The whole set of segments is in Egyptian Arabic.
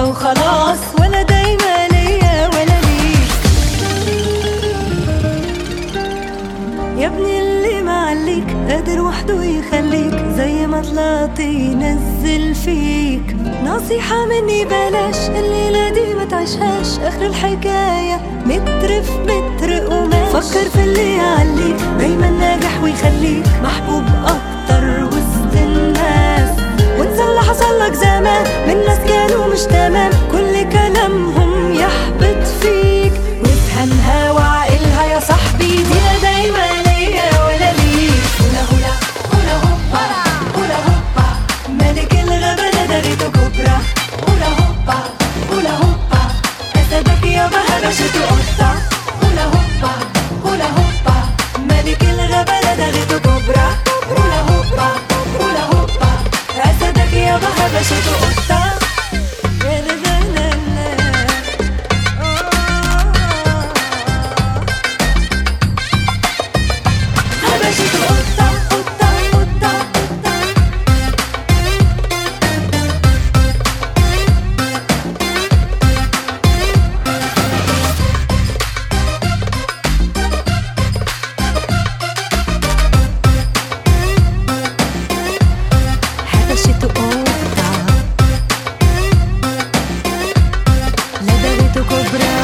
وخلاص ولا دايما ليا ولا ليك يا ابني اللي معليك قادر وحده يخليك زي ما طلعت ينزل فيك نصيحة مني بلاش الليلة دي ما تعيشهاش آخر الحكاية متر في متر قماش فكر في اللي يعليك دايما ناجح ويخليك محبوب أكتر وسط الناس وانسى اللي حصل لك زمان من ناس كانوا مش تمام كل كلامهم يحبط فيك وافهمها وعقلها يا صاحبي دي لا دايما ليا ولا ليك هولا هولا هولا هوبا هولا هوبا ملك الغابة ندغته كبرى هولا هوبا هولا هوبا أسدك يا بهبشة قطة هولا هوبا هولا هوبا ملك الغابة ندغته كبرى هولا هوبا هولا هوبا أسدك يا بهبشة قطة لا لا لا لا لا. هبشة قطة قطة قطة قطة هبشة قطة لدغته كبرى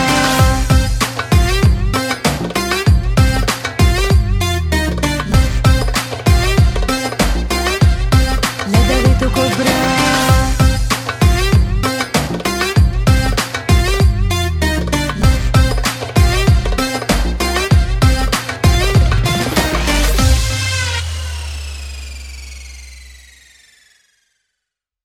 لدغته كبرى